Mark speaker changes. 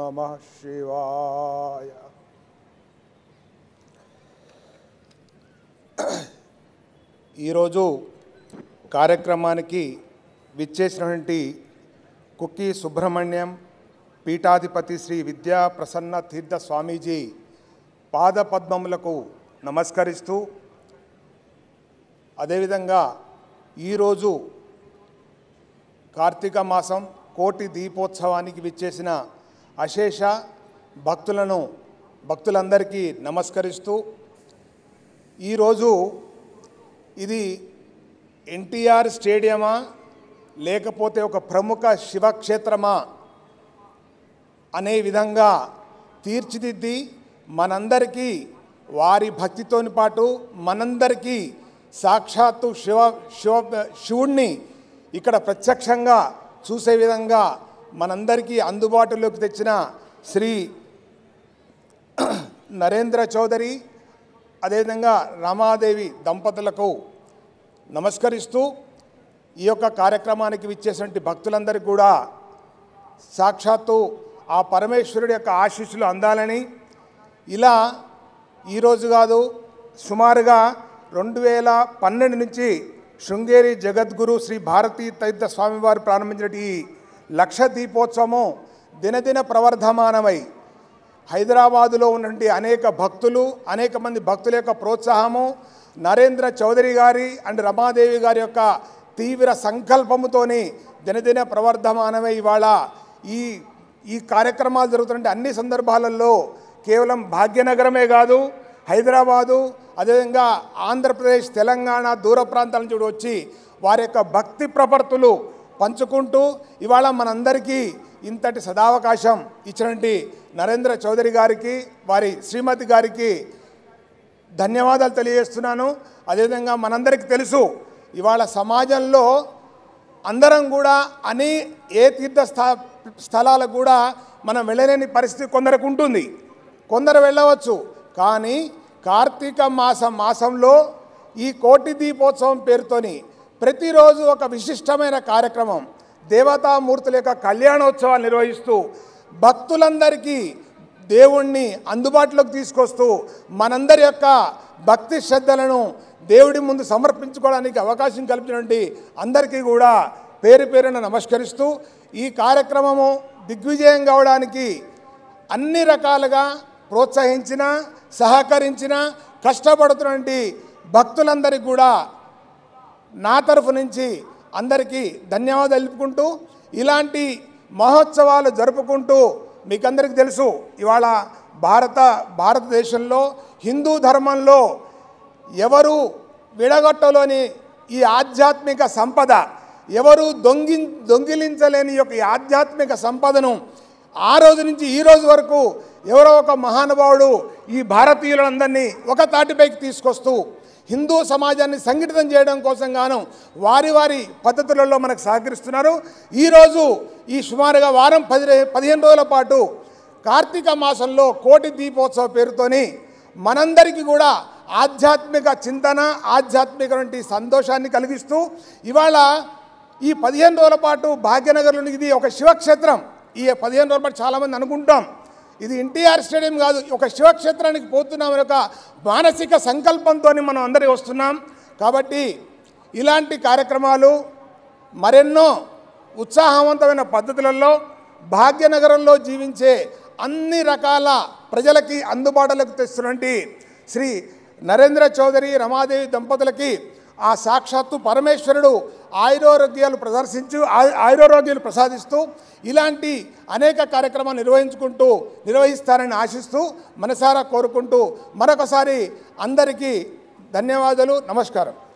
Speaker 1: నమ శివాయ ఈరోజు కార్యక్రమానికి విచ్చేసినటువంటి కుక్కి సుబ్రహ్మణ్యం పీఠాధిపతి శ్రీ విద్యా ప్రసన్న తీర్థ స్వామీజీ పాదపద్మములకు నమస్కరిస్తూ అదేవిధంగా ఈరోజు కార్తీక మాసం కోటి దీపోత్సవానికి విచ్చేసిన అశేష భక్తులను భక్తులందరికీ నమస్కరిస్తూ ఈరోజు ఇది ఎన్టీఆర్ స్టేడియమా లేకపోతే ఒక ప్రముఖ శివక్షేత్రమా అనే విధంగా తీర్చిదిద్ది మనందరికీ వారి భక్తితోని పాటు మనందరికీ సాక్షాత్తు శివ శివ శివుణ్ణి ఇక్కడ ప్రత్యక్షంగా చూసే విధంగా మనందరికీ అందుబాటులోకి తెచ్చిన శ్రీ నరేంద్ర చౌదరి అదేవిధంగా రమాదేవి దంపతులకు నమస్కరిస్తూ ఈ యొక్క కార్యక్రమానికి విచ్చేసినటువంటి భక్తులందరికీ కూడా సాక్షాత్తు ఆ పరమేశ్వరుడి యొక్క ఆశీస్సులు అందాలని ఇలా ఈరోజు కాదు సుమారుగా రెండు వేల పన్నెండు నుంచి శృంగేరి జగద్గురు శ్రీ భారతీ తీర్థ స్వామివారు ప్రారంభించిన ఈ లక్ష దీపోత్సవము దినదిన ప్రవర్ధమానమై హైదరాబాదులో ఉన్నటువంటి అనేక భక్తులు అనేక మంది భక్తుల యొక్క ప్రోత్సాహము నరేంద్ర చౌదరి గారి అండ్ రమాదేవి గారి యొక్క తీవ్ర సంకల్పముతోని దినదిన ప్రవర్ధమానమై ఇవాళ ఈ ఈ కార్యక్రమాలు జరుగుతున్న అన్ని సందర్భాలలో కేవలం భాగ్యనగరమే కాదు హైదరాబాదు అదేవిధంగా ఆంధ్రప్రదేశ్ తెలంగాణ దూర ప్రాంతాల నుంచి కూడా వచ్చి వారి యొక్క భక్తి ప్రపర్తులు పంచుకుంటూ ఇవాళ మనందరికీ ఇంతటి సదావకాశం ఇచ్చినటువంటి నరేంద్ర చౌదరి గారికి వారి శ్రీమతి గారికి ధన్యవాదాలు తెలియజేస్తున్నాను అదేవిధంగా మనందరికీ తెలుసు ఇవాళ సమాజంలో అందరం కూడా అని ఏ తీర్థ స్థా స్థలాలకు కూడా మనం వెళ్ళలేని పరిస్థితి కొందరికి ఉంటుంది కొందరు వెళ్ళవచ్చు కానీ కార్తీక మాస మాసంలో ఈ కోటి దీపోత్సవం పేరుతోని ప్రతిరోజు ఒక విశిష్టమైన కార్యక్రమం దేవతామూర్తుల యొక్క కళ్యాణోత్సవాలు నిర్వహిస్తూ భక్తులందరికీ దేవుణ్ణి అందుబాటులోకి తీసుకొస్తూ మనందరి యొక్క భక్తి శ్రద్ధలను దేవుడి ముందు సమర్పించుకోవడానికి అవకాశం కల్పించినటువంటి అందరికీ కూడా పేరు పేరున నమస్కరిస్తూ ఈ కార్యక్రమము దిగ్విజయం కావడానికి అన్ని రకాలుగా ప్రోత్సహించిన సహకరించిన కష్టపడుతున్నటువంటి భక్తులందరికీ కూడా నా తరఫు నుంచి అందరికీ ధన్యవాదాలు తెలుపుకుంటూ ఇలాంటి మహోత్సవాలు జరుపుకుంటూ మీకందరికీ తెలుసు ఇవాళ భారత భారతదేశంలో హిందూ ధర్మంలో ఎవరు విడగొట్టలోని ఈ ఆధ్యాత్మిక సంపద ఎవరు దొంగి దొంగిలించలేని యొక్క ఈ ఆధ్యాత్మిక సంపదను ఆ రోజు నుంచి ఈ రోజు వరకు ఎవరో ఒక మహానుభావుడు ఈ భారతీయులందరినీ ఒక తాటిపైకి తీసుకొస్తూ హిందూ సమాజాన్ని సంఘటితం చేయడం కోసం గాను వారి వారి పద్ధతులలో మనకు సహకరిస్తున్నారు ఈరోజు ఈ సుమారుగా వారం పది పదిహేను రోజుల పాటు కార్తీక మాసంలో కోటి దీపోత్సవ పేరుతోని మనందరికీ కూడా ఆధ్యాత్మిక చింతన ఆధ్యాత్మిక వంటి సంతోషాన్ని కలిగిస్తూ ఇవాళ ఈ పదిహేను రోజుల పాటు భాగ్యనగర్లోని ఇది ఒక శివక్షేత్రం ఈ పదిహేను రోజుల పాటు చాలామంది అనుకుంటాం ఇది ఎన్టీఆర్ స్టేడియం కాదు ఒక శివక్షేత్రానికి పోతున్నాం అనే ఒక మానసిక సంకల్పంతో మనం అందరి వస్తున్నాం కాబట్టి ఇలాంటి కార్యక్రమాలు మరెన్నో ఉత్సాహవంతమైన పద్ధతులలో భాగ్యనగరంలో జీవించే అన్ని రకాల ప్రజలకి అందుబాటులోకి తెస్తున్నటువంటి శ్రీ నరేంద్ర చౌదరి రమాదేవి దంపతులకి ఆ సాక్షాత్తు పరమేశ్వరుడు ఆయురారోగ్యాలు ప్రదర్శించు ఆయ- ఆయురారోగ్యాలు ప్రసాదిస్తూ ఇలాంటి అనేక కార్యక్రమాలు నిర్వహించుకుంటూ నిర్వహిస్తారని ఆశిస్తూ మనసారా కోరుకుంటూ మరొకసారి అందరికీ ధన్యవాదాలు నమస్కారం